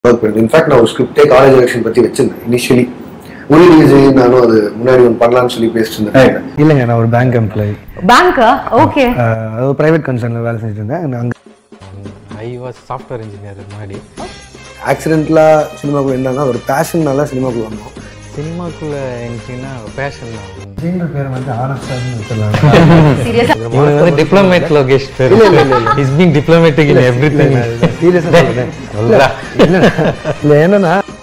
work பண்ணிருந்தேன் in fact நான் ஒரு ஸ்கிரிப்டே காலேஜ் எலெக்ஷன் பற்றி வச்சிருந்தேன் இனிஷியலி ஒளி விஜய் நானும் அது முன்னாடி ஒன்று பண்ணலாம்னு சொல்லி பேசிட்டு இருந்தேன் இல்லைங்க நான் ஒரு பேங்க் எம்ப்ளாயி பேங்கா ஓகே அது ப்ரைவேட் கன்சர்னில் வேலை செஞ்சுட்டு இருந்தேன் அங்கே ஐ வாஸ் சாஃப்ட்வேர் இன்ஜினியர் முன்னாடி ஆக்சிடென்ட்லாக சினிமாக்குள்ள என்னன்னா ஒரு பேஷன்னால சினிமாக்குள்ள வந்தோம் சினிமாக்குள்ள என்ட்ரினா பேஷன் தான் அப்படின்ற பேர் வந்து ஆனஸ்டாக வச்சிடலாம் சீரியஸா இவனுக்கு வந்து டிப்ளமேட் லோகேஷ் பேர் is being diplomatic in everything சீரியஸாக சொல்லுறேன் இல்லை என்னன்னா